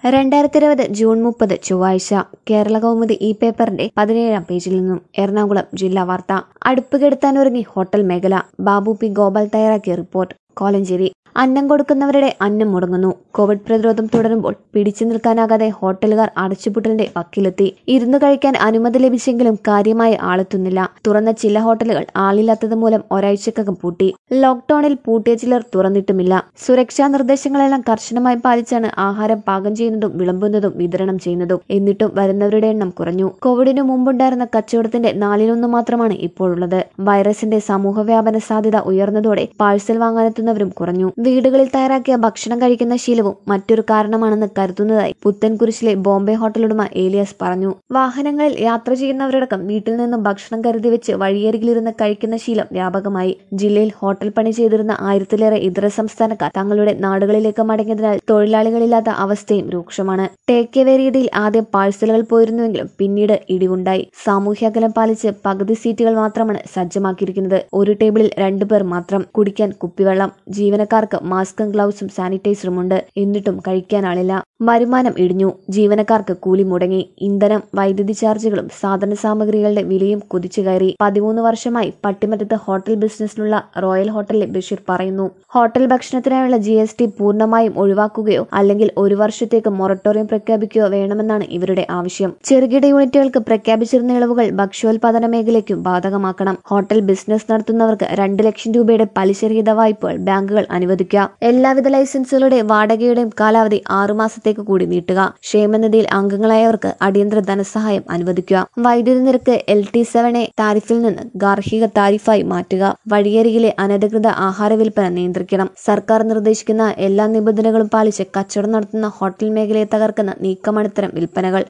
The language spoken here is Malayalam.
രണ്ടായിരത്തി ഇരുപത് ജൂൺ മുപ്പത് ചൊവ്വാഴ്ച കേരള കൗമുദി ഈ പേപ്പറിന്റെ പതിനേഴാം പേജിൽ നിന്നും എറണാകുളം ജില്ലാ വാർത്ത അടുപ്പ് കെടുത്താനൊരുങ്ങി ഹോട്ടൽ മേഖല ബാബു പി ഗോപാൽ തയ്യാറാക്കിയ റിപ്പോർട്ട് കോലഞ്ചേരി അന്നം കൊടുക്കുന്നവരുടെ അന്നം മുടങ്ങുന്നു കോവിഡ് പ്രതിരോധം തുടരുമ്പോൾ പിടിച്ചു നിൽക്കാനാകാതെ ഹോട്ടലുകാർ അടച്ചുപൂട്ടലിന്റെ വക്കിലെത്തി ഇരുന്നു കഴിക്കാൻ അനുമതി ലഭിച്ചെങ്കിലും കാര്യമായി ആളെത്തുന്നില്ല തുറന്ന ചില ഹോട്ടലുകൾ ആളില്ലാത്തത് മൂലം ഒരാഴ്ചക്കകം പൂട്ടി ലോക്ഡൌണിൽ പൂട്ടിയ ചിലർ തുറന്നിട്ടുമില്ല സുരക്ഷാ നിർദ്ദേശങ്ങളെല്ലാം കർശനമായി പാലിച്ചാണ് ആഹാരം പാകം ചെയ്യുന്നതും വിളമ്പുന്നതും വിതരണം ചെയ്യുന്നതും എന്നിട്ടും വരുന്നവരുടെ എണ്ണം കുറഞ്ഞു കോവിഡിനു മുമ്പുണ്ടായിരുന്ന കച്ചവടത്തിന്റെ നാലിലൊന്ന് മാത്രമാണ് ഇപ്പോഴുള്ളത് വൈറസിന്റെ സമൂഹവ്യാപന സാധ്യത ഉയർന്നതോടെ പാഴ്സൽ വാങ്ങാനെത്തുന്നവരും കുറഞ്ഞു വീടുകളിൽ തയ്യാറാക്കിയ ഭക്ഷണം കഴിക്കുന്ന ശീലവും മറ്റൊരു കാരണമാണെന്ന് കരുതുന്നതായി പുത്തൻകുരിശിലെ ബോംബെ ഹോട്ടൽ ഉടമ ഏലിയാസ് പറഞ്ഞു വാഹനങ്ങളിൽ യാത്ര ചെയ്യുന്നവരടക്കം വീട്ടിൽ നിന്നും ഭക്ഷണം കരുതി വെച്ച് വഴിയരികിലിരുന്ന് കഴിക്കുന്ന ശീലം വ്യാപകമായി ജില്ലയിൽ ഹോട്ടൽ പണി ചെയ്തിരുന്ന ആയിരത്തിലേറെ ഇതര സംസ്ഥാനക്കാർ തങ്ങളുടെ നാടുകളിലേക്ക് മടങ്ങിയതിനാൽ തൊഴിലാളികളില്ലാത്ത അവസ്ഥയും രൂക്ഷമാണ് ടേക്ക് എവേ രീതിയിൽ ആദ്യം പാഴ്സലുകൾ പോയിരുന്നുവെങ്കിലും പിന്നീട് ഇടിവുണ്ടായി സാമൂഹ്യ അകലം പാലിച്ച് പകുതി സീറ്റുകൾ മാത്രമാണ് സജ്ജമാക്കിയിരിക്കുന്നത് ഒരു ടേബിളിൽ രണ്ടുപേർ മാത്രം കുടിക്കാൻ കുപ്പിവെള്ളം ജീവനക്കാർക്ക് മാസ്കും ഗ്ലൗസും സാനിറ്റൈസറും ഉണ്ട് എന്നിട്ടും കഴിക്കാനാളില്ല വരുമാനം ഇടിഞ്ഞു ജീവനക്കാർക്ക് കൂലി മുടങ്ങി ഇന്ധനം വൈദ്യുതി ചാർജുകളും സാധന സാമഗ്രികളുടെ വിലയും കുതിച്ചു കയറി പതിമൂന്ന് വർഷമായി പട്ടിമറ്റത്ത് ഹോട്ടൽ ബിസിനസ്സിനുള്ള റോയൽ ഹോട്ടലിലെ ബഷീർ പറയുന്നു ഹോട്ടൽ ഭക്ഷണത്തിനായുള്ള ജി എസ് ടി പൂർണ്ണമായും ഒഴിവാക്കുകയോ അല്ലെങ്കിൽ ഒരു വർഷത്തേക്ക് മൊറട്ടോറിയം പ്രഖ്യാപിക്കുകയോ വേണമെന്നാണ് ഇവരുടെ ആവശ്യം ചെറുകിട യൂണിറ്റുകൾക്ക് പ്രഖ്യാപിച്ചിരുന്ന ഇളവുകൾ ഭക്ഷ്യോൽപാദന മേഖലയ്ക്കും ബാധകമാക്കണം ഹോട്ടൽ ബിസിനസ് നടത്തുന്നവർക്ക് രണ്ട് ലക്ഷം രൂപയുടെ പലിശരഹിത വായ്പകൾ ബാങ്കുകൾ അനുവദിക്കുക എല്ലാവിധ ലൈസൻസുകളുടെ വാടകയുടെയും കാലാവധി ആറുമാസത്തേക്ക് കൂടി നീട്ടുക ക്ഷേമനിധിയിൽ അംഗങ്ങളായവർക്ക് അടിയന്തര ധനസഹായം അനുവദിക്കുക വൈദ്യുതി നിരക്ക് എൽ ടി സെവൻ എ താരിഫിൽ നിന്ന് ഗാർഹിക താരിഫായി മാറ്റുക വഴിയരികിലെ അനധികൃത ആഹാര വിൽപ്പന നിയന്ത്രിക്കണം സർക്കാർ നിർദ്ദേശിക്കുന്ന എല്ലാ നിബന്ധനകളും പാലിച്ച് കച്ചവടം നടത്തുന്ന ഹോട്ടൽ മേഖലയെ തകർക്കുന്ന നീക്കമണിത്തരം വിൽപ്പനകൾ